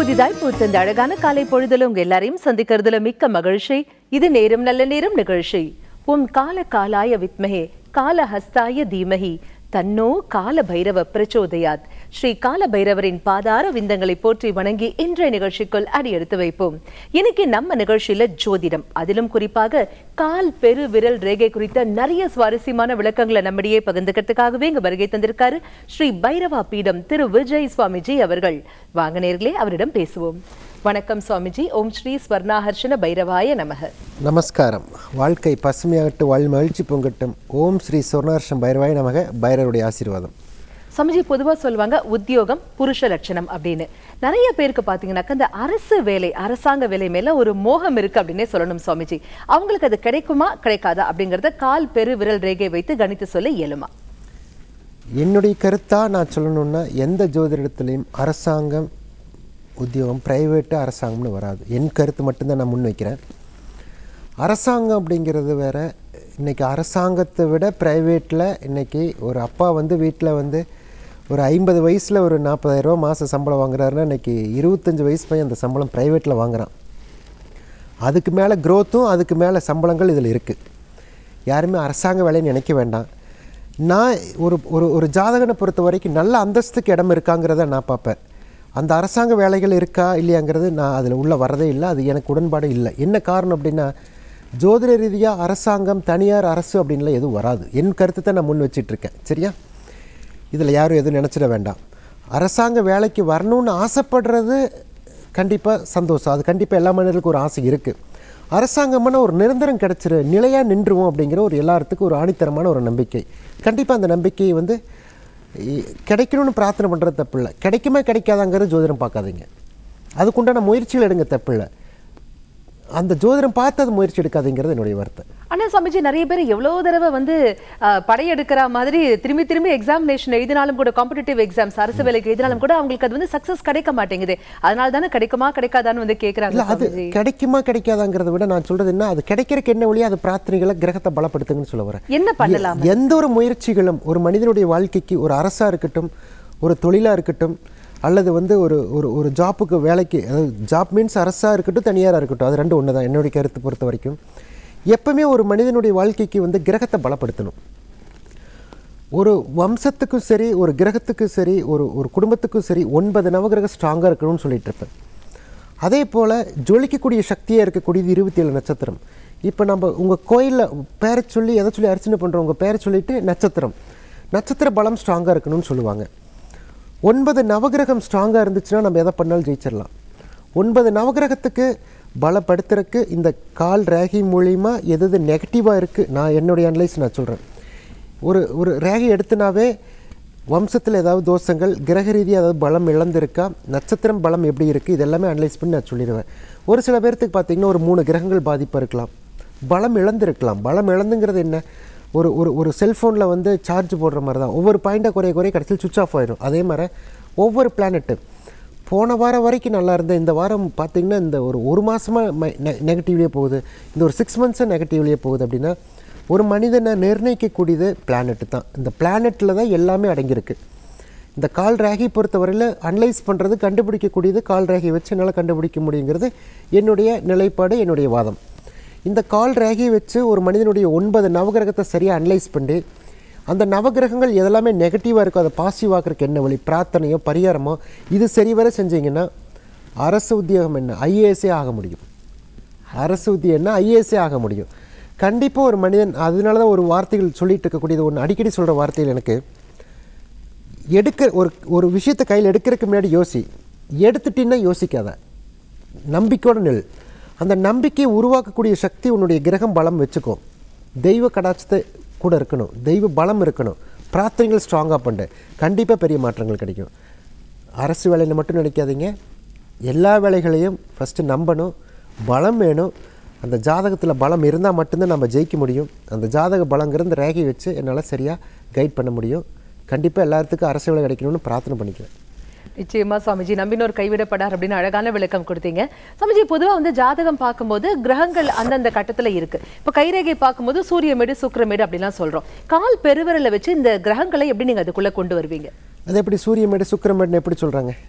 புதிதாய் பூத்த இந்த அழகான காலை பொழுதுல உங்க எல்லாரையும் சந்திக்கிறதுல மிக்க மகிழ்ச்சி இது நேரம் நல்ல நேரம் நிகழ்ச்சி உம் கால காலாய வித்மகே கால ஹஸ்தாய தீமகி தன்னோ கால பைரவ பிரச்சோதயாத் ஸ்ரீ கால பைரவரின் பாதார விந்தங்களை போற்றி வணங்கி இன்றைய நிகழ்ச்சிக்குள் அடியெடுத்து வைப்போம் இன்னைக்கு நம்ம நிகழ்ச்சியில ஜோதிடம் அதிலும் குறிப்பாக கால் பெரு விரல் ரேகை குறித்த நிறைய சுவாரஸ்யமான விளக்கங்களை நம்மிடையே பகிர்ந்துக்கிறதுக்காகவே இங்க வருகை தந்திருக்காரு ஸ்ரீ பைரவா பீடம் திரு விஜய் சுவாமிஜி அவர்கள் வாங்க நேர்களே அவரிடம் பேசுவோம் வணக்கம் சுவாமிஜி ஓம் ஸ்ரீ ஸ்வர்ணாஹர்ஷன பைரவாய நமக நமஸ்காரம் வாழ்க்கை பசுமையாகட்டும் வாழ் மகிழ்ச்சி பொங்கட்டும் ஓம் ஸ்ரீ சொர்ணார்ஷம் பைரவாய் நமக பைரவருடைய ஆசீர்வாதம் சுவாமிஜி பொதுவா சொல்லுவாங்க உத்தியோகம் புருஷ லட்சணம் அப்படின்னு நிறைய பேருக்கு பாத்தீங்கன்னாக்கா இந்த அரசு வேலை அரசாங்க வேலை மேல ஒரு மோகம் இருக்கு அப்படின்னே சொல்லணும் சுவாமிஜி அவங்களுக்கு அது கிடைக்குமா கிடைக்காதா அப்படிங்கறத கால் பெரு விரல் ரேகை வைத்து கணித்து சொல்ல இயலுமா என்னுடைய கருத்தாக நான் சொல்லணும்னா எந்த ஜோதிடத்துலேயும் அரசாங்கம் உத்தியோகம் ப்ரைவேட்டு அரசாங்கம்னு வராது என் கருத்து மட்டும்தான் நான் முன் வைக்கிறேன் அரசாங்கம் அப்படிங்கிறது வேற இன்னைக்கு அரசாங்கத்தை விட ப்ரைவேட்டில் இன்னைக்கு ஒரு அப்பா வந்து வீட்டில் வந்து ஒரு ஐம்பது வயசில் ஒரு நாற்பதாயிரரூபா மாத சம்பளம் வாங்குறாருன்னா இன்னைக்கு இருபத்தஞ்சி வயசு பையன் அந்த சம்பளம் ப்ரைவேட்டில் வாங்குறான் அதுக்கு மேலே க்ரோத்தும் அதுக்கு மேலே சம்பளங்கள் இதில் இருக்குது யாருமே அரசாங்க வேலையை நினைக்க வேண்டாம் நான் ஒரு ஒரு ஒரு ஜாதகனை பொறுத்த வரைக்கும் நல்ல அந்தஸ்துக்கு இடம் இருக்காங்கிறத நான் பார்ப்பேன் அந்த அரசாங்க வேலைகள் இருக்கா இல்லையாங்கிறது நான் அதில் உள்ள வரதே இல்லை அது எனக்கு உடன்பாடு இல்லை என்ன காரணம் அப்படின்னா ஜோதிட ரீதியாக அரசாங்கம் தனியார் அரசு அப்படின்லாம் எதுவும் வராது என் கருத்தை தான் நான் முன் வச்சிட்ருக்கேன் சரியா இதில் யாரும் எதுவும் நினச்சிட வேண்டாம் அரசாங்க வேலைக்கு வரணும்னு ஆசைப்படுறது கண்டிப்பாக சந்தோஷம் அது கண்டிப்பாக எல்லா மனிதர்களுக்கும் ஒரு ஆசை இருக்குது அரசாங்கமான ஒரு நிரந்தரம் கிடச்சிரு நிலையாக நின்றுவோம் அப்படிங்கிற ஒரு எல்லாத்துக்கும் ஒரு ஆணித்தரமான ஒரு நம்பிக்கை கண்டிப்பாக அந்த நம்பிக்கையை வந்து இ- கிடைக்கணும்னு பிரார்த்தனை பண்ணுறது தப்பு இல்லை கிடைக்குமா கிடைக்காதாங்கிறது ஜோதிடம் பார்க்காதீங்க அதுக்குண்டான முயற்சிகள் எடுங்க தப்பு இல்லை அந்த ஜோதிடம் பார்த்து அது முயற்சி எடுக்காதீங்கிறது என்னுடைய வருத்தம் ஆனா சுவாமிஜி நிறைய பேர் எவ்வளவு தடவை வந்து அஹ், படையெடுக்கிற மாதிரி திரும்பி திரும்பி எக்ஸாமினேஷன் எழுதினாலும் கூட காம்படிட்டிவ் எக்ஸாம்ஸ் அரசு வேலைக்கு எழுதினாலும் கூட அவங்களுக்கு அது வந்து சக்சஸ் கிடைக்க மாட்டேங்குது அதனால தானே கிடைக்குமா கிடைக்காதான்னு வந்து கேக்குறாங்க இல்லை அது சுவாமிஜி கிடைக்குமா கிடைக்காதாங்கிறத விட நான் சொல்றது என்ன அது கிடைக்கிறதுக்கு என்ன வழியோ அது பிரார்த்தனைகளை கிரகத்தை பலப்படுத்துங்கன்னு சொல்ல வரேன் என்ன பண்ணலாம் எ- எந்த ஒரு முயற்சிகளும் ஒரு மனிதனுடைய வாழ்க்கைக்கு ஒரு அரசா இருக்கட்டும் ஒரு தொழிலா இருக்கட்டும் அல்லது வந்து ஒரு ஒரு ஒரு ஜாப்புக்கு வேலைக்கு அதாவது ஜாப் மீன்ஸ் அரசா இருக்கட்டும் தனியாரா இருக்கட்டும் அது ரெண்டும் ஒன்று தான் என்னுடைய கருத்து பொறுத்த வரைக்கும் எப்பவுமே ஒரு மனிதனுடைய வாழ்க்கைக்கு வந்து கிரகத்தை பலப்படுத்தணும் ஒரு வம்சத்துக்கும் சரி ஒரு கிரகத்துக்கும் சரி ஒரு ஒரு குடும்பத்துக்கும் சரி ஒன்பது நவகிரகம் ஸ்ட்ராங்காக இருக்கணும்னு சொல்லிட்டு இருப்பேன் அதே போல் ஜொலிக்கக்கூடிய சக்தியாக இருக்கக்கூடியது இருபத்தி ஏழு நட்சத்திரம் இப்போ நம்ம உங்கள் கோயிலில் பேரை சொல்லி எதை சொல்லி அர்ச்சனை பண்ணுறோம் உங்கள் பேரை சொல்லிட்டு நட்சத்திரம் நட்சத்திர பலம் ஸ்ட்ராங்காக இருக்கணும்னு சொல்லுவாங்க ஒன்பது நவகிரகம் ஸ்ட்ராங்காக இருந்துச்சுன்னா நம்ம எதை பண்ணாலும் ஜெயிச்சிடலாம் ஒன்பது நவகிரகத்துக்கு பலப்படுத்துறதுக்கு இந்த கால் ரேகை மூலிமா எது எது நெகட்டிவாக இருக்குது நான் என்னுடைய அனலைஸ் நான் சொல்கிறேன் ஒரு ஒரு ரேகை எடுத்துனாவே வம்சத்தில் ஏதாவது தோஷங்கள் கிரக ரீதியாக ஏதாவது பலம் இழந்திருக்கா நட்சத்திரம் பலம் எப்படி இருக்குது இதெல்லாமே அனலைஸ் பண்ணி நான் சொல்லிடுவேன் ஒரு சில பேர்த்துக்கு பார்த்தீங்கன்னா ஒரு மூணு கிரகங்கள் பாதிப்பு இருக்கலாம் பலம் இழந்திருக்கலாம் பலம் இழந்துங்கிறது என்ன ஒரு ஒரு ஒரு செல்ஃபோனில் வந்து சார்ஜ் போடுற மாதிரி தான் ஒவ்வொரு பாயிண்ட்டாக குறைய குறைய கடைசியில் சுவிச் ஆஃப் ஆயிடும் அதே மாதிரி ஒவ்வொரு பிளானெட்டு போன வாரம் வரைக்கும் நல்லா இருந்த இந்த வாரம் பார்த்தீங்கன்னா இந்த ஒரு ஒரு மாதமாக நெகட்டிவ்லேயே போகுது இந்த ஒரு சிக்ஸ் மந்த்ஸாக நெகட்டிவ்லேயே போகுது அப்படின்னா ஒரு மனிதனை நிர்ணயிக்கக்கூடியது பிளானெட்டு தான் இந்த பிளானெட்டில் தான் எல்லாமே அடங்கியிருக்கு இந்த கால் ரேகை பொறுத்தவரையில் அனலைஸ் பண்ணுறது கண்டுபிடிக்கக்கூடியது கால் ரேகை வச்சு என்னால் கண்டுபிடிக்க முடியுங்கிறது என்னுடைய நிலைப்பாடு என்னுடைய வாதம் இந்த கால் ரேகையை வச்சு ஒரு மனிதனுடைய ஒன்பது நவகிரகத்தை சரியாக அனலைஸ் பண்ணி அந்த நவகிரகங்கள் எதெல்லாமே நெகட்டிவாக இருக்கோ அதை பாசிட்டிவ் ஆக்கிறதுக்கு என்ன வழி பிரார்த்தனையோ பரிகாரமோ இது சரிவர செஞ்சீங்கன்னா அரசு உத்தியோகம் என்ன ஐஏஎஸ்ஸே ஆக முடியும் அரசு உத்தியோகம் என்ன ஐஏஎஸ்ஸே ஆக முடியும் கண்டிப்பாக ஒரு மனிதன் அதனால தான் ஒரு வார்த்தைகள் சொல்லிட்டு இருக்கக்கூடியது ஒன்று அடிக்கடி சொல்கிற வார்த்தைகள் எனக்கு எடுக்க ஒரு ஒரு விஷயத்தை கையில் எடுக்கிறதுக்கு முன்னாடி யோசி எடுத்துட்டீங்கன்னா யோசிக்காத நம்பிக்கையோட நெல் அந்த நம்பிக்கையை உருவாக்கக்கூடிய சக்தி உன்னுடைய கிரகம் பலம் வச்சுக்கோ தெய்வ கடாட்சத்தை கூட இருக்கணும் தெய்வ பலம் இருக்கணும் பிரார்த்தனைகள் ஸ்ட்ராங்காக பண்ணு கண்டிப்பாக பெரிய மாற்றங்கள் கிடைக்கும் அரசு வேலையில் மட்டும் நினைக்காதீங்க எல்லா வேலைகளையும் ஃபஸ்ட்டு நம்பணும் பலம் வேணும் அந்த ஜாதகத்தில் பலம் இருந்தால் மட்டும்தான் நம்ம ஜெயிக்க முடியும் அந்த ஜாதக பலங்கிற இந்த ரேகை வச்சு என்னால் சரியாக கைட் பண்ண முடியும் கண்டிப்பாக எல்லாத்துக்கும் அரசு வேலை கிடைக்கணும்னு பிரார்த்தனை பண்ணிக்கிறேன் நிச்சயமா சுவாமிஜி நம்பினோர் கைவிடப்படார் அப்படின்னு அழகான விளக்கம் கொடுத்தீங்க சுவாமிஜி பொதுவா வந்து ஜாதகம் பார்க்கும்போது கிரகங்கள் அந்தந்த கட்டத்துல இருக்கு இப்ப கைரேகை பார்க்கும்போது சூரியமேடு சுக்கிரமேடு அப்படிலாம் சொல்றோம் கால் பெருவிரலை வச்சு இந்த கிரகங்களை எப்படி நீங்க அதுக்குள்ள கொண்டு வருவீங்க அது எப்படி சூரியமேடு சுக்கிரமேடுன்னு எப்படி சொல்கிறாங்க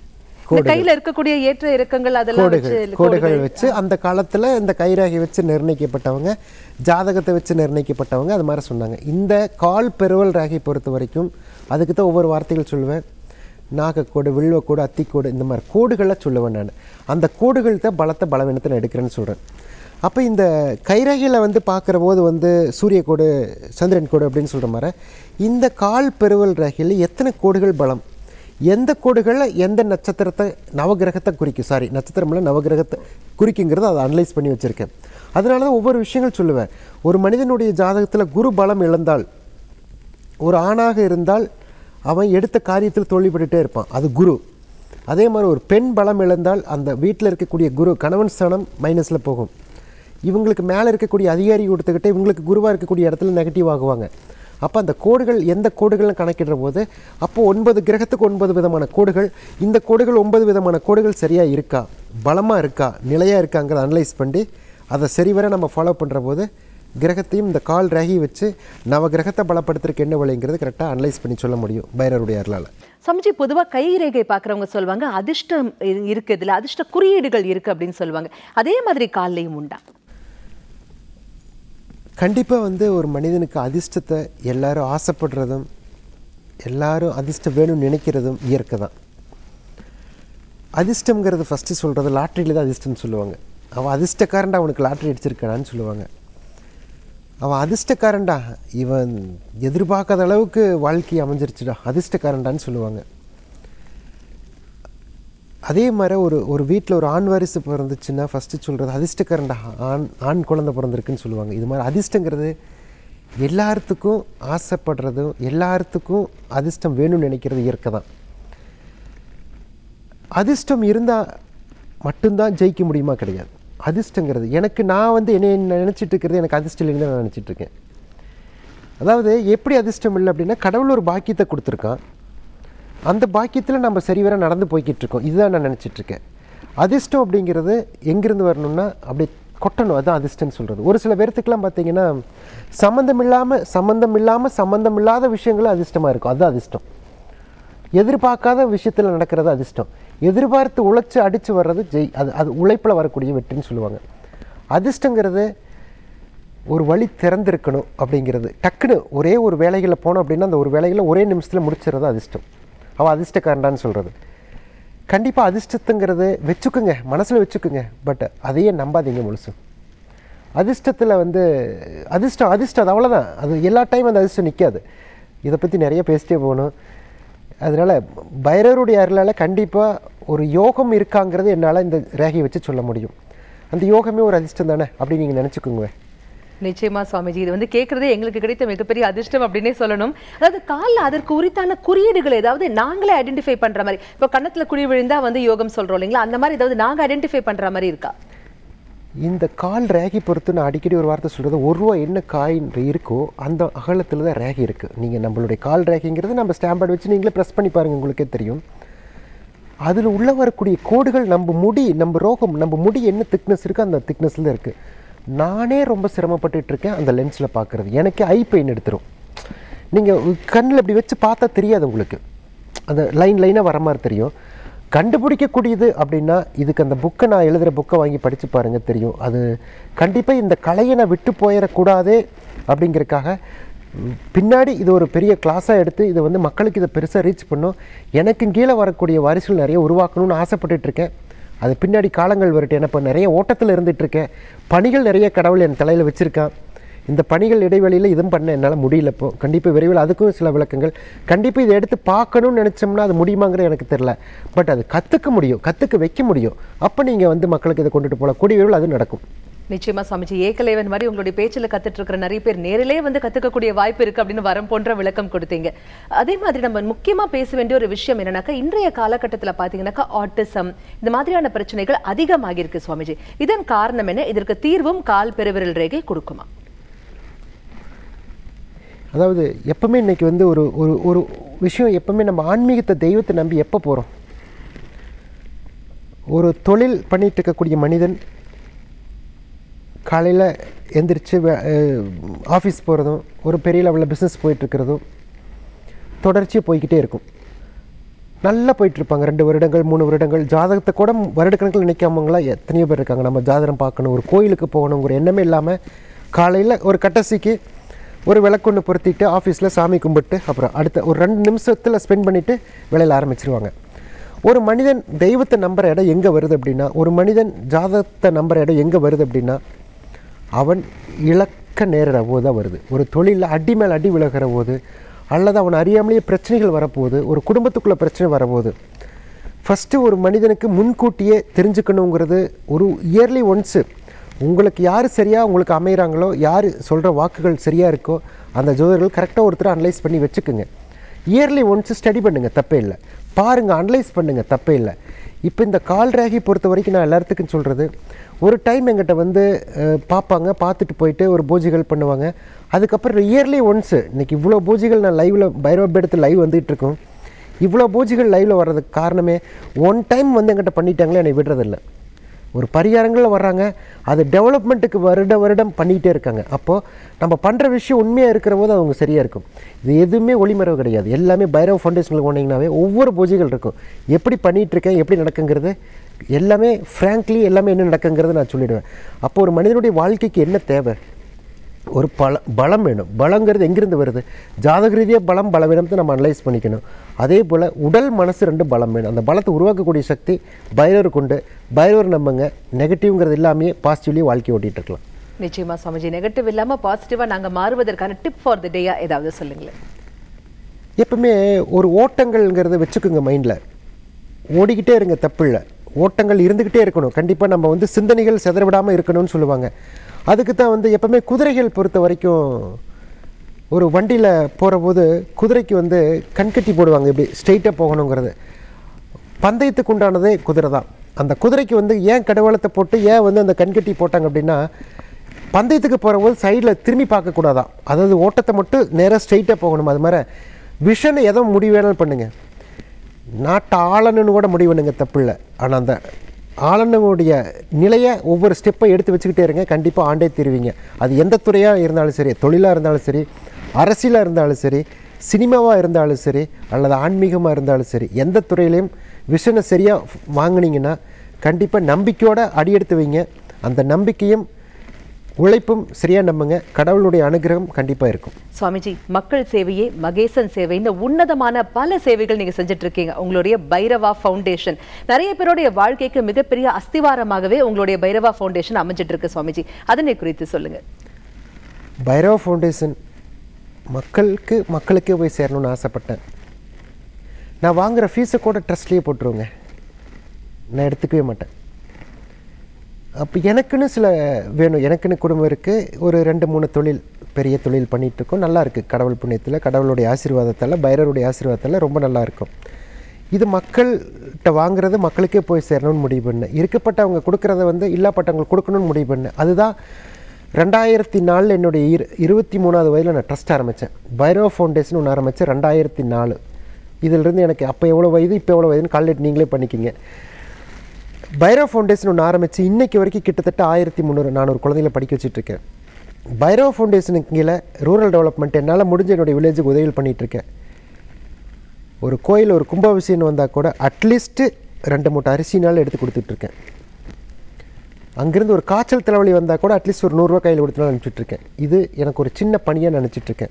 இந்த கையில இருக்கக்கூடிய ஏற்ற இறக்கங்கள் அதெல்லாம் வச்சு கோடுகள் கோடுகள் வச்சு அந்த காலத்தில் இந்த கைராகி வச்சு நிர்ணயிக்கப்பட்டவங்க ஜாதகத்தை வச்சு நிர்ணயிக்கப்பட்டவங்க அது மாதிரி சொன்னாங்க இந்த கால் பெருவல் ராகி பொறுத்த வரைக்கும் அதுக்கு தான் ஒவ்வொரு வார்த்தைகள் சொல்லுவேன் நாகக்கோடு வில்வக்கோடு அத்திக்கோடு இந்த மாதிரி கோடுகளை சொல்லுவேன் நான் அந்த கோடுகள் தான் பலத்தை பலவீனத்தை நான் எடுக்கிறேன்னு சொல்கிறேன் அப்போ இந்த கைரகையில் வந்து பார்க்குற போது வந்து சூரியக்கோடு சந்திரன் கோடு அப்படின்னு சொல்கிற மாதிரி இந்த கால் பெருவல் ரகையில் எத்தனை கோடுகள் பலம் எந்த கோடுகளில் எந்த நட்சத்திரத்தை நவகிரகத்தை குறிக்கும் சாரி நட்சத்திரம்ல நவகிரகத்தை குறிக்குங்கிறத அதை அனலைஸ் பண்ணி வச்சுருக்கேன் அதனால தான் ஒவ்வொரு விஷயங்கள் சொல்லுவேன் ஒரு மனிதனுடைய ஜாதகத்தில் குரு பலம் இழந்தால் ஒரு ஆணாக இருந்தால் அவன் எடுத்த காரியத்தில் தோல்விப்பட்டுட்டே இருப்பான் அது குரு அதே மாதிரி ஒரு பெண் பலம் இழந்தால் அந்த வீட்டில் இருக்கக்கூடிய குரு கணவன் ஸ்தானம் மைனஸில் போகும் இவங்களுக்கு மேலே இருக்கக்கூடிய அதிகாரி கொடுத்துக்கிட்டே இவங்களுக்கு குருவாக இருக்கக்கூடிய இடத்துல நெகட்டிவ் ஆகுவாங்க அப்போ அந்த கோடுகள் எந்த கோடுகள்னு கணக்கிடுற போது அப்போ ஒன்பது கிரகத்துக்கு ஒன்பது விதமான கோடுகள் இந்த கோடுகள் ஒன்பது விதமான கோடுகள் சரியாக இருக்கா பலமாக இருக்கா நிலையாக இருக்காங்கிறத அனலைஸ் பண்ணி அதை சரிவர நம்ம ஃபாலோ பண்ணுற போது கிரகத்தையும் இந்த கால் ரேகி வச்சு நவ கிரகத்தை பலப்படுத்துறதுக்கு என்ன வழிங்கிறது கரெக்டாக அனலைஸ் பண்ணி சொல்ல முடியும் பைரருடைய அருளால் சமஜி பொதுவா கை ரேகை பார்க்குறவங்க சொல்லுவாங்க அதிர்ஷ்டம் இ- இருக்கு இதுல அதிர்ஷ்ட குறியீடுகள் இருக்கு அப்படின்னு சொல்லுவாங்க அதே மாதிரி கால்லையும் உண்டா கண்டிப்பாக வந்து ஒரு மனிதனுக்கு அதிர்ஷ்டத்தை எல்லாரும் ஆசைப்படுறதும் எல்லாரும் அதிர்ஷ்டம் வேணும்னு நினைக்கிறதும் இயற்கை தான் அதிர்ஷ்டம்ங்கிறது ஃபஸ்ட்டு சொல்கிறது லாட்ரியில் தான் அதிர்ஷ்டம்னு சொல்லுவாங்க அவன் அதிர்ஷ்டக்காரன்டா அவனுக்கு லாட்ரி அடிச்சிருக்கானான்னு சொல்லுவாங்க அவன் அதிர்ஷ்டக்காரன்டா இவன் எதிர்பார்க்காத அளவுக்கு வாழ்க்கை அமைஞ்சிருச்சுடா அதிர்ஷ்டக்காரன்டான்னு சொல்லுவாங்க அதே மாதிரி ஒரு ஒரு வீட்டில் ஒரு ஆண் வாரிசு பிறந்துச்சுன்னா ஃபஸ்ட்டு சொல்கிறது அதிர்ஷ்டக்காரன்டா ஆண் ஆண் குழந்தை பிறந்திருக்குன்னு சொல்லுவாங்க இது மாதிரி அதிர்ஷ்டங்கிறது எல்லாத்துக்கும் ஆசைப்படுறதும் எல்லாத்துக்கும் அதிர்ஷ்டம் வேணும்னு நினைக்கிறது இயற்கை தான் அதிர்ஷ்டம் இருந்தால் மட்டும்தான் ஜெயிக்க முடியுமா கிடையாது அதிர்ஷ்டங்கிறது எனக்கு நான் வந்து என்ன நினச்சிட்டு இருக்கிறது எனக்கு அதிர்ஷ்டம் இல்லைன்னு தான் நான் நினச்சிட்டு இருக்கேன் அதாவது எப்படி அதிர்ஷ்டம் இல்லை அப்படின்னா கடவுள் ஒரு பாக்கியத்தை கொடுத்துருக்கான் அந்த பாக்கியத்தில் நம்ம சரிவர நடந்து போய்கிட்டு இருக்கோம் இதுதான் நான் நினச்சிட்டு இருக்கேன் அதிர்ஷ்டம் அப்படிங்கிறது எங்கேருந்து வரணும்னா அப்படி கொட்டணும் அதுதான் அதிர்ஷ்டம்னு சொல்கிறது ஒரு சில பேர்த்துக்கெல்லாம் பார்த்தீங்கன்னா சம்மந்தம் இல்லாமல் சம்மந்தம் இல்லாமல் சம்மந்தம் இல்லாத விஷயங்களும் அதிர்ஷ்டமாக இருக்கும் அதுதான் அதிர்ஷ்டம் எதிர்பார்க்காத விஷயத்தில் நடக்கிறது அதிர்ஷ்டம் எதிர்பார்த்து உழைச்சி அடித்து வர்றது ஜெய் அது அது உழைப்பில் வரக்கூடிய வெற்றின்னு சொல்லுவாங்க அதிர்ஷ்டங்கிறது ஒரு வழி திறந்திருக்கணும் அப்படிங்கிறது டக்குன்னு ஒரே ஒரு வேலைகளில் போனோம் அப்படின்னா அந்த ஒரு வேலைகளை ஒரே நிமிஷத்தில் முடிச்சிடுறது அதிர்ஷ்டம் அவன் அதிர்ஷ்டக்காரன்டான்னு சொல்கிறது கண்டிப்பாக அதிர்ஷ்டத்துங்கிறது வச்சுக்குங்க மனசில் வச்சுக்குங்க பட் அதையே நம்பாதீங்க முழுசும் அதிர்ஷ்டத்தில் வந்து அதிர்ஷ்டம் அதிர்ஷ்டம் அது அவ்வளோதான் அது எல்லா டைம் அந்த அதிர்ஷ்டம் நிற்காது இதை பற்றி நிறைய பேசிட்டே போகணும் அதனால் பைரவருடைய அருளால் கண்டிப்பாக ஒரு யோகம் இருக்காங்கிறது என்னால் இந்த ரேகையை வச்சு சொல்ல முடியும் அந்த யோகமே ஒரு அதிர்ஷ்டம் தானே அப்படி நீங்கள் நினச்சிக்கோங்க நிச்சயமா சுவாமிஜி இது வந்து கேட்கறதே எங்களுக்கு கிடைத்த மிகப்பெரிய அதிர்ஷ்டம் அப்படின்னே சொல்லணும் அதாவது கால்ல அதற்கு உரித்தான குறியீடுகள் ஏதாவது நாங்களே ஐடென்டிஃபை பண்ற மாதிரி இப்போ கண்ணத்துல குழி விழுந்தா வந்து யோகம் சொல்றோம் இல்லைங்களா அந்த மாதிரி ஏதாவது நாங்க ஐடென்டிஃபை பண்ற மாதிரி இருக்கா இந்த கால் ரேகை பொறுத்து நான் அடிக்கடி ஒரு வார்த்தை சொல்கிறது ஒரு ரூபா என்ன காயின் இருக்கோ அந்த அகலத்தில் தான் ரேகை இருக்குது நீங்கள் நம்மளுடைய கால் ரேகைங்கிறது நம்ம ஸ்டாம்பர்ட் வச்சு நீங்களே ப்ரெஸ் பண்ணி பாருங்கள் உங்களுக்கே தெரியும் அதில் உள்ள வரக்கூடிய கோடுகள் நம்ம முடி நம்ம ரோகம் நம்ம முடி என்ன திக்னஸ் இருக்கோ அந்த திக்னஸில் தான் இருக்குது நானே ரொம்ப சிரமப்பட்டுட்டு இருக்கேன் அந்த லென்ஸில் பார்க்குறது எனக்கே ஐ பெயின் எடுத்துரும் நீங்கள் கண்ணில் இப்படி வச்சு பார்த்தா தெரியாது உங்களுக்கு அந்த லைன் லைனாக வர மாதிரி தெரியும் கண்டுபிடிக்கக்கூடியது அப்படின்னா இதுக்கு அந்த புக்கை நான் எழுதுகிற புக்கை வாங்கி படித்து பாருங்க தெரியும் அது கண்டிப்பாக இந்த கலையை நான் விட்டு போயிடக்கூடாதே அப்படிங்கிறதுக்காக ம், பின்னாடி இது ஒரு பெரிய கிளாஸாக எடுத்து இதை வந்து மக்களுக்கு இதை பெருசாக ரீச் பண்ணும் எனக்கு கீழே வரக்கூடிய வாரிசுகள் நிறைய உருவாக்கணும்னு ஆசைப்பட்டுட்டு இருக்கேன் அது பின்னாடி காலங்கள் வரட்டும் ஏன்னா இப்போ நிறைய ஓட்டத்தில் இருந்துட்டு இருக்கேன் பணிகள் நிறைய கடவுள் என் தலையில் வச்சுருக்கான் இந்த பணிகள் இடைவெளியில் இதுவும் பண்ண என்னால் முடியல இப்போ கண்டிப்பாக விரைவில் அதுக்கும் சில விளக்கங்கள் கண்டிப்பாக இதை எடுத்து பார்க்கணும்னு நினச்சோம்னா அது முடியுமாங்கிறது எனக்கு தெரில பட் அது கற்றுக்க முடியும் கற்றுக்க வைக்க முடியும் அப்போ நீங்கள் வந்து மக்களுக்கு இதை கொண்டுட்டு போகலாம் கூடிய விரைவில் அது நடக்கும் நிச்சயமா சுவாமிஜி ஏகலைவன் மாதிரி உங்களுடைய பேச்சுல கத்துட்டு இருக்கிற நிறைய பேர் நேரிலே வந்து கத்துக்கக்கூடிய வாய்ப்பு இருக்கு அப்படின்னு வரம் போன்ற விளக்கம் கொடுத்தீங்க அதே மாதிரி நம்ம முக்கியமா பேச வேண்டிய ஒரு விஷயம் என்னன்னாக்கா இன்றைய காலகட்டத்துல பாத்தீங்கன்னாக்கா ஆட்டிசம் இந்த மாதிரியான பிரச்சனைகள் அதிகமாகி இருக்கு சுவாமிஜி இதன் காரணம் என்ன இதற்கு தீர்வும் கால் பெருவிரல் ரேகை கொடுக்குமா அதாவது எப்பவுமே இன்னைக்கு வந்து ஒரு ஒரு ஒரு விஷயம் எப்பவுமே நம்ம ஆன்மீகத்தை தெய்வத்தை நம்பி எப்போ போகிறோம் ஒரு தொழில் பண்ணிட்டு இருக்கக்கூடிய மனிதன் காலையில் எந்திரிச்சு ஆஃபீஸ் போகிறதும் ஒரு பெரிய லெவலில் பிஸ்னஸ் போயிட்டுருக்கிறதும் தொடர்ச்சியாக போய்க்கிட்டே இருக்கும் நல்லா போயிட்டு இருப்பாங்க ரெண்டு வருடங்கள் மூணு வருடங்கள் ஜாதகத்தை கூட வருடக்கணக்கில் நினைக்காமங்களாம் எத்தனையோ பேர் இருக்காங்க நம்ம ஜாதகம் பார்க்கணும் ஒரு கோயிலுக்கு போகணும் ஒரு எண்ணமே இல்லாமல் காலையில் ஒரு கட்டசிக்கு ஒரு விளக்கொன்று பொருத்திட்டு ஆஃபீஸில் சாமி கும்பிட்டு அப்புறம் அடுத்த ஒரு ரெண்டு நிமிஷத்தில் ஸ்பெண்ட் பண்ணிவிட்டு வேலையில் ஆரம்பிச்சிருவாங்க ஒரு மனிதன் தெய்வத்தை நம்புற இடம் எங்கே வருது அப்படின்னா ஒரு மனிதன் ஜாதகத்தை நம்புற இடம் எங்கே வருது அப்படின்னா அவன் இலக்க நேரிட போது தான் வருது ஒரு தொழிலில் அடி மேல் அடி விலகிற போது அல்லது அவன் அறியாமலேயே பிரச்சனைகள் வரப்போகுது ஒரு குடும்பத்துக்குள்ளே பிரச்சனை வரப்போகுது ஃபஸ்ட்டு ஒரு மனிதனுக்கு முன்கூட்டியே தெரிஞ்சுக்கணுங்கிறது ஒரு இயர்லி ஒன்ஸு உங்களுக்கு யார் சரியாக உங்களுக்கு அமைகிறாங்களோ யார் சொல்கிற வாக்குகள் சரியாக இருக்கோ அந்த ஜோதிடர்கள் கரெக்டாக ஒருத்தர் அனலைஸ் பண்ணி வச்சுக்குங்க இயர்லி ஒன்ஸ் ஸ்டடி பண்ணுங்கள் தப்பே இல்லை பாருங்கள் அனலைஸ் பண்ணுங்கள் தப்பே இல்லை இப்போ இந்த கால் ரேகை பொறுத்த வரைக்கும் நான் எல்லாத்துக்கும் சொல்கிறது ஒரு டைம் எங்கிட்ட வந்து அஹ், பார்ப்பாங்க பார்த்துட்டு போயிட்டு ஒரு பூஜைகள் பண்ணுவாங்க அதுக்கப்புறம் இயர்லி ஒன்ஸு இன்னைக்கு இவ்வளோ பூஜைகள் நான் லைவில் பைரவ எடுத்து லைவ் வந்துகிட்டு இருக்கோம் இவ்வளோ பூஜைகள் லைவில் வர்றதுக்கு காரணமே ஒன் டைம் வந்து எங்கிட்ட பண்ணிட்டாங்களே என்னை விடுறதில்ல ஒரு பரிகாரங்களில் வர்றாங்க அது டெவலப்மெண்ட்டுக்கு வருட வருடம் பண்ணிகிட்டே இருக்காங்க அப்போது நம்ம பண்ணுற விஷயம் உண்மையாக இருக்கிற போது அவங்க சரியாக இருக்கும் இது எதுவுமே ஒளிமறைவு கிடையாது எல்லாமே பைரவ ஃபவுண்டேஷனில் போனீங்கன்னாவே ஒவ்வொரு பூஜைகள் இருக்கும் எப்படி பண்ணிகிட்டு இருக்கேன் எப்படி நடக்குங்கிறது எல்லாமே ஃப்ராங்க்லி எல்லாமே என்ன நடக்குங்கிறது நான் சொல்லிடுவேன் அப்போ ஒரு மனிதனுடைய வாழ்க்கைக்கு என்ன தேவை ஒரு பல பலம் வேணும் பலங்கிறது எங்கிருந்து வருது ஜாதக ரீதியாக பலம் பலவீனத்தை நம்ம அனலைஸ் பண்ணிக்கணும் அதே போல் உடல் மனசு ரெண்டு பலம் வேணும் அந்த பலத்தை உருவாக்கக்கூடிய சக்தி பைரவர் கொண்டு பைரவர் நம்புங்க நெகட்டிவ்ங்கிறது எல்லாமே பாசிட்டிவ்லி வாழ்க்கை ஓட்டிகிட்டு இருக்கலாம் நிச்சயமா சுவாமிஜி நெகட்டிவ் இல்லாம பாசிட்டிவா நாங்க மாறுவதற்கான டிப் ஃபார் த டேயா ஏதாவது சொல்லுங்களேன் எப்பவுமே ஒரு ஓட்டங்கள்ங்கிறத வச்சுக்கோங்க மைண்டில் ஓடிக்கிட்டே இருங்க தப்பில்லை ஓட்டங்கள் இருந்துக்கிட்டே இருக்கணும் கண்டிப்பாக நம்ம வந்து சிந்தனைகள் சிதற விடாமல் இருக்கணும்னு சொல்லுவாங்க அதுக்கு தான் வந்து எப்பவுமே குதிரைகள் பொறுத்த வரைக்கும் ஒரு வண்டியில் போகிற போது குதிரைக்கு வந்து கண்கட்டி போடுவாங்க இப்படி ஸ்ட்ரெயிட்டாக போகணுங்கிறது பந்தயத்துக்கு உண்டானதே குதிரை தான் அந்த குதிரைக்கு வந்து ஏன் கடவுளத்தை போட்டு ஏன் வந்து அந்த கண்கட்டி போட்டாங்க அப்படின்னா பந்தயத்துக்கு போகும்போது சைடில் திரும்பி பார்க்கக்கூடாதான் அதாவது ஓட்டத்தை மட்டும் நேராக ஸ்ட்ரைட்டாக போகணும் அது மாதிரி விஷன் எதோ முடிவு வேணாலும் பண்ணுங்கள் நாட்டை ஆளணுன்னு கூட முடிவு பண்ணுங்க தப்பில்லை ஆனால் அந்த ஆளனுடைய நிலையை ஒவ்வொரு ஸ்டெப்பை எடுத்து வச்சுக்கிட்டே இருங்க கண்டிப்பாக ஆண்டே தருவீங்க அது எந்த துறையாக இருந்தாலும் சரி தொழிலாக இருந்தாலும் சரி அரசியலாக இருந்தாலும் சரி சினிமாவாக இருந்தாலும் சரி அல்லது ஆன்மீகமாக இருந்தாலும் சரி எந்த துறையிலையும் விஷனை சரியாக வாங்குனீங்கன்னா கண்டிப்பாக நம்பிக்கையோட அடியெடுத்து வைங்க அந்த நம்பிக்கையும் உழைப்பும் சரியாக நம்புங்க கடவுளுடைய அனுகிரகம் கண்டிப்பாக இருக்கும் சுவாமிஜி மக்கள் சேவையே மகேசன் சேவை இந்த உன்னதமான பல சேவைகள் நீங்க செஞ்சுட்டு இருக்கீங்க உங்களுடைய பைரவா ஃபவுண்டேஷன் நிறைய பேருடைய வாழ்க்கைக்கு மிகப்பெரிய அஸ்திவாரமாகவே உங்களுடைய பைரவா ஃபவுண்டேஷன் அமைஞ்சிட்டு இருக்கு சுவாமிஜி அதனை குறித்து சொல்லுங்க பைரவ ஃபவுண்டேஷன் மக்களுக்கு மக்களுக்கே போய் சேரணும்னு ஆசைப்பட்டேன் நான் வாங்குற ஃபீஸை கூட ட்ரஸ்ட்லேயே போட்டுருவேங்க நான் எடுத்துக்கவே மாட்டேன் அப்போ எனக்குன்னு சில வேணும் எனக்குன்னு குடும்பம் இருக்குது ஒரு ரெண்டு மூணு தொழில் பெரிய தொழில் பண்ணிட்டு இருக்கோம் நல்லா இருக்குது கடவுள் புண்ணியத்தில் கடவுளுடைய ஆசீர்வாதத்தால் பைரவருடைய ஆசீர்வாதத்தால் ரொம்ப நல்லா இருக்கும் இது மக்கள்கிட்ட வாங்குறது மக்களுக்கே போய் சேரணும்னு முடிவு பண்ணேன் இருக்கப்பட்டவங்க கொடுக்குறத வந்து இல்லாப்பட்டவங்களுக்கு கொடுக்கணும்னு முடிவு பண்ணேன் அதுதான் ரெண்டாயிரத்தி நாலில் என்னுடைய இரு இருபத்தி மூணாவது வயதில் நான் ட்ரஸ்ட் ஆரம்பித்தேன் பைரவ ஃபவுண்டேஷன் ஒன்று ஆரம்பித்தேன் ரெண்டாயிரத்தி நாலு இதிலிருந்து எனக்கு அப்போ எவ்வளோ வயது இப்போ எவ்வளோ வயதுன்னு கால்குலேட் நீங்களே பண்ணிக்கிங்க பைரவ ஃபவுண்டேஷன் ஒன்று ஆரம்பித்து இன்னைக்கு வரைக்கும் கிட்டத்தட்ட ஆயிரத்தி முந்நூறு நானூறு குழந்தைகளை படிக்க வச்சுட்ருக்கேன் பைரவ ஃபவுண்டேஷனுக்கு கீழே ரூரல் டெவலப்மெண்ட் என்னால் முடிஞ்ச என்னுடைய வில்லேஜுக்கு உதவிகள் பண்ணிகிட்ருக்கேன் ஒரு கோயில் ஒரு கும்பாபிஷேகம் வந்தால் கூட அட்லீஸ்ட்டு ரெண்டு மூட்டை அரிசினாலும் எடுத்து கொடுத்துட்ருக்கேன் அங்கேருந்து ஒரு காய்ச்சல் தலைவலி வந்தால் கூட அட்லீஸ்ட் ஒரு நூறுரூவா கையில் கொடுத்துனாலும் அனுப்பிச்சிட்ருக்கேன் இது எனக்கு ஒரு சின்ன பணியாக நினச்சிட்ருக்கேன்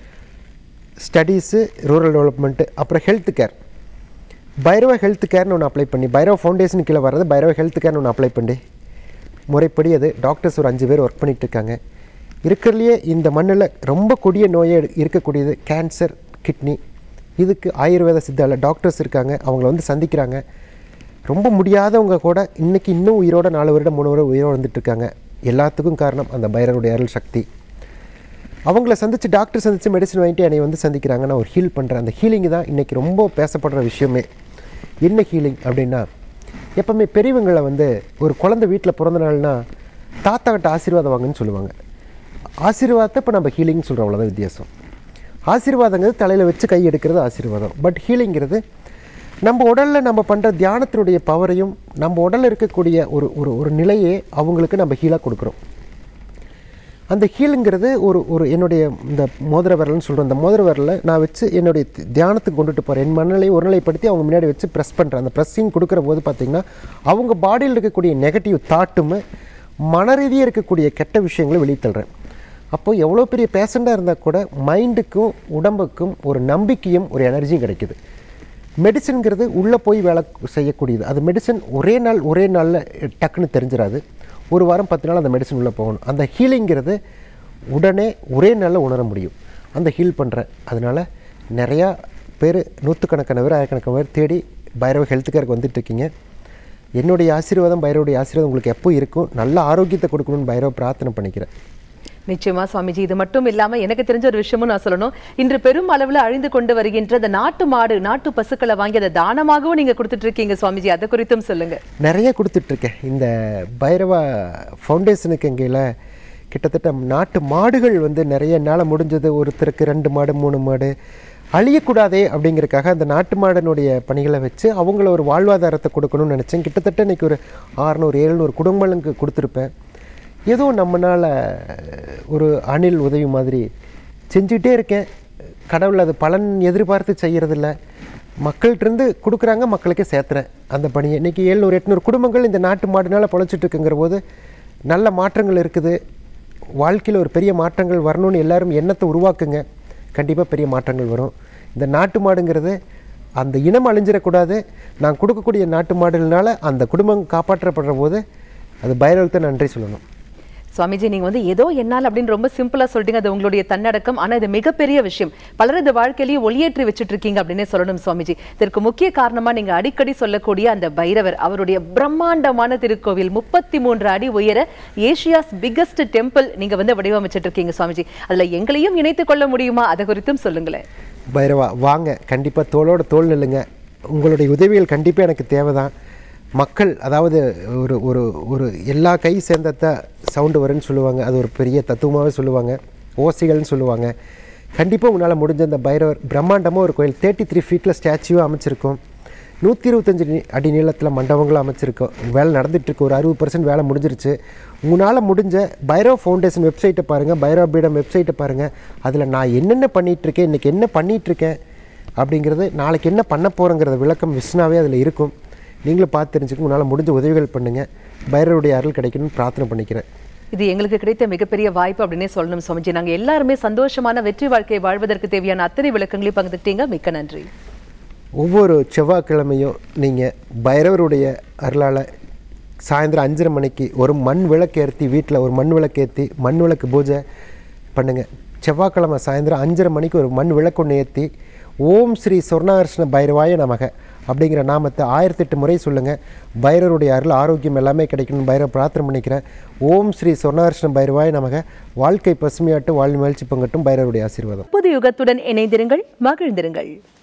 ஸ்டடீஸு ரூரல் டெவலப்மெண்ட்டு அப்புறம் ஹெல்த் கேர் பைரவ ஹெல்த் கேர்னு ஒன்று அப்ளை பண்ணி பைரவ ஃபவுண்டேஷன் கீழே வர்றது பைரவ ஹெல்த் கேர்னு ஒன்று அப்ளை பண்ணி முறைப்படி அது டாக்டர்ஸ் ஒரு அஞ்சு பேர் ஒர்க் பண்ணிட்டு இருக்காங்க இருக்கிறதுலையே இந்த மண்ணில் ரொம்ப கொடிய நோயே இருக்கக்கூடியது கேன்சர் கிட்னி இதுக்கு ஆயுர்வேத சித்தால டாக்டர்ஸ் இருக்காங்க அவங்கள வந்து சந்திக்கிறாங்க ரொம்ப முடியாதவங்க கூட இன்றைக்கி இன்னும் உயிரோட நாலு வருடம் மூணு வருடம் உயிரோடு வந்துட்டு இருக்காங்க எல்லாத்துக்கும் காரணம் அந்த பைரவருடைய அருள் சக்தி அவங்கள சந்தித்து டாக்டர் சந்தித்து மெடிசன் வாங்கிட்டு என்னை வந்து சந்திக்கிறாங்க நான் ஒரு ஹீல் பண்ணுறேன் அந்த ஹீலிங் தான் இன்றைக்கி ரொம்ப பேசப்படுற விஷயமே என்ன ஹீலிங் அப்படின்னா எப்பவுமே பெரியவங்களை வந்து ஒரு குழந்தை வீட்டில் பிறந்த நாள்னா தாத்தா கிட்ட ஆசீர்வாதம் வாங்கன்னு சொல்லுவாங்க ஆசீர்வாதத்தை இப்போ நம்ம ஹீலிங் சொல்கிறோம் அவ்வளோதான் வித்தியாசம் ஆசீர்வாதங்கிறது தலையில் வச்சு கை எடுக்கிறது ஆசீர்வாதம் பட் ஹீலிங்கிறது நம்ம உடலில் நம்ம பண்ணுற தியானத்தினுடைய பவரையும் நம்ம உடலில் இருக்கக்கூடிய ஒரு ஒரு ஒரு நிலையை அவங்களுக்கு நம்ம ஹீலாக கொடுக்குறோம் அந்த ஹீலுங்கிறது ஒரு ஒரு என்னுடைய இந்த மோதிர விரல்னு சொல்கிறேன் அந்த மோதிர விரலை நான் வச்சு என்னுடைய தி- தியானத்துக்கு கொண்டுட்டு போகிறேன் என் மனநிலையை ஒருநிலைப்படுத்தி அவங்க முன்னாடி வச்சு ப்ரெஸ் பண்ணுறேன் அந்த ப்ரெஸ்ஸிங் கொடுக்குற போது பார்த்திங்கன்னா அவங்க பாடியில் இருக்கக்கூடிய நெகட்டிவ் தாட்டுமே மனரீதியாக இருக்கக்கூடிய கெட்ட விஷயங்களை வெளித்தள்ளுறேன் அப்போ எவ்வளோ பெரிய பேஷண்ட்டாக இருந்தால் கூட மைண்டுக்கும் உடம்புக்கும் ஒரு நம்பிக்கையும் ஒரு எனர்ஜியும் கிடைக்குது மெடிசனுங்கிறது உள்ளே போய் வேலை செய்யக்கூடியது அது மெடிசன் ஒரே நாள் ஒரே நாளில் டக்குன்னு தெரிஞ்சிடாது ஒரு வாரம் பத்து நாள் அந்த மெடிசன் உள்ளே போகணும் அந்த ஹீலிங்கிறது உடனே ஒரே நாளில் உணர முடியும் அந்த ஹீல் பண்ணுற அதனால் நிறையா பேர் நூற்றுக்கணக்கான பேர் ஆயிரக்கணக்கான பேர் தேடி பைரவ ஹெல்த் கேருக்கு வந்துட்டுருக்கீங்க என்னுடைய ஆசீர்வாதம் பைரவருடைய ஆசீர்வாதம் உங்களுக்கு எப்போ இருக்கும் நல்ல ஆரோக்கியத்தை கொடுக்கணும்னு பைரவ பிரார்த்தனை பண்ணிக்கிறேன் நிச்சயமா சுவாமிஜி இது மட்டும் இல்லாம எனக்கு தெரிஞ்ச ஒரு விஷயமும் நான் சொல்லணும் இன்று பெரும் அளவுல அழிந்து கொண்டு வருகின்ற அந்த நாட்டு மாடு நாட்டு பசுக்களை வாங்கி அதை தானமாகவும் நீங்க கொடுத்துட்டு இருக்கீங்க சுவாமிஜி அதை குறித்தும் சொல்லுங்க நிறைய கொடுத்துட்ருக்கேன் இந்த பைரவா ஃபவுண்டேஷனுக்கு எங்கேயில் கிட்டத்தட்ட நாட்டு மாடுகள் வந்து நிறைய என்னால் முடிஞ்சது ஒருத்தருக்கு ரெண்டு மாடு மூணு மாடு அழியக்கூடாதே அப்படிங்கிறதுக்காக அந்த நாட்டு மாடனுடைய பணிகளை வச்சு அவங்கள ஒரு வாழ்வாதாரத்தை கொடுக்கணும்னு நினச்சேன் கிட்டத்தட்ட இன்றைக்கி ஒரு ஆறுநூறு எழுநூறு குடும்பங்களுக்கு கொடுத்துருப்பேன் ஏதோ நம்மளால் ஒரு அணில் உதவி மாதிரி செஞ்சுக்கிட்டே இருக்கேன் கடவுள் அது பலன் எதிர்பார்த்து செய்கிறதில்ல மக்கள்கிட்டருந்து கொடுக்குறாங்க மக்களுக்கே சேர்த்துறேன் அந்த பணியை இன்றைக்கி எழுநூறு எட்நூறு குடும்பங்கள் இந்த நாட்டு மாடுனால பொழைச்சிட்டு இருக்குங்கிற போது நல்ல மாற்றங்கள் இருக்குது வாழ்க்கையில் ஒரு பெரிய மாற்றங்கள் வரணும்னு எல்லாரும் எண்ணத்தை உருவாக்குங்க கண்டிப்பாக பெரிய மாற்றங்கள் வரும் இந்த நாட்டு மாடுங்கிறது அந்த இனம் அழிஞ்சிடக்கூடாது நான் கொடுக்கக்கூடிய நாட்டு மாடுகள்னால அந்த குடும்பம் காப்பாற்றப்படுற போது அது பைரவத்தை நன்றி சொல்லணும் சுவாமிஜி நீங்க வந்து ஏதோ என்னால் அப்படின்னு ரொம்ப சிம்பிளா சொல்லிட்டீங்க அது உங்களுடைய தன்னடக்கம் ஆனா இது மிகப்பெரிய விஷயம் பலரது வாழ்க்கையிலேயே ஒளியேற்றி வச்சுட்டு இருக்கீங்க அப்படின்னே சொல்லணும் சுவாமிஜி இதற்கு முக்கிய காரணமா நீங்க அடிக்கடி சொல்லக்கூடிய அந்த பைரவர் அவருடைய பிரம்மாண்டமான திருக்கோவில் முப்பத்தி மூன்று அடி உயர ஏசியாஸ் பிக்கஸ்ட் டெம்பிள் நீங்க வந்து வடிவமைச்சிட்டு இருக்கீங்க சுவாமிஜி அதுல எங்களையும் இணைத்துக் கொள்ள முடியுமா அதை குறித்தும் சொல்லுங்களேன் பைரவா வாங்க கண்டிப்பாக தோளோட தோள் நில்லுங்க உங்களுடைய உதவிகள் கண்டிப்பாக எனக்கு தேவை தான் மக்கள் அதாவது ஒரு ஒரு ஒரு எல்லா கை சேர்ந்தத சவுண்டு வரும்னு சொல்லுவாங்க அது ஒரு பெரிய தத்துவமாகவே சொல்லுவாங்க ஓசைகள்னு சொல்லுவாங்க கண்டிப்பாக உங்களால் முடிஞ்ச இந்த பைரவர் பிரம்மாண்டமாக ஒரு கோயில் தேர்ட்டி த்ரீ ஃபீட்டில் ஸ்டாச்சுவாக அமைச்சிருக்கோம் நூற்றி இருபத்தஞ்சு நீ- அடி நீளத்தில் மண்டபங்களும் அமைச்சிருக்கோம் வேலை நடந்துட்டுருக்கு ஒரு அறுபது பர்சன்ட் வேலை முடிஞ்சிருச்சு உங்களால் முடிஞ்ச பைரவ் ஃபவுண்டேஷன் வெப்சைட்டை பாருங்கள் பைரவ் பீடம் வெப்சைட்டை பாருங்கள் அதில் நான் என்னென்ன பண்ணிகிட்ருக்கேன் இன்றைக்கி என்ன பண்ணிகிட்ருக்கேன் அப்படிங்கிறது நாளைக்கு என்ன பண்ண போகிறோங்கிறத விளக்கம் விஷ்ணாவே அதில் இருக்கும் நீங்களும் பார்த்து தெரிஞ்சுக்க உங்களால் முடிஞ்ச உதவிகள் பண்ணுங்கள் பைரவருடைய அருள் கிடைக்கணும்னு பிரார்த்தனை பண்ணிக்கிறேன் இது எங்களுக்கு கிடைத்த மிகப்பெரிய வாய்ப்பு அப்படின்னே சொல்லணும் சுவாமிஜி நாங்க எல்லாருமே சந்தோஷமான வெற்றி வாழ்க்கையை வாழ்வதற்கு தேவையான அத்தனை விளக்கங்களையும் பகிர்ந்துட்டீங்க மிக்க நன்றி ஒவ்வொரு செவ்வாய்க்கிழமையும் நீங்கள் பைரவருடைய அருளால் சாயந்தரம் அஞ்சரை மணிக்கு ஒரு மண் விளக்கேற்றி வீட்டில் ஒரு மண் விளக்கேற்றி மண் விளக்கு பூஜை பண்ணுங்கள் செவ்வாய்க்கிழமை சாயந்தரம் அஞ்சரை மணிக்கு ஒரு மண் விளக்கு ஒன்று ஏற்றி ஓம் ஸ்ரீ சொர்ணாகர்ஷ்ண பைரவாய நமக அப்படிங்கிற நாமத்தை ஆயிரத்தெட்டு முறை சொல்லுங்கள் பைரவருடைய அருள் ஆரோக்கியம் எல்லாமே கிடைக்கணும் பைரவ பிரார்த்தனை பண்ணிக்கிறேன் ஓம் ஸ்ரீ சொர்ணாகர்ஷ்ண பைரவாய நமக வாழ்க்கை பசுமையாட்டு வாழ் மகிழ்ச்சி பங்கட்டும் பைரவருடைய ஆசீர்வாதம் புது யுகத்துடன் இணைந்திருங்கள் மகிழ்ந்திருங்கள்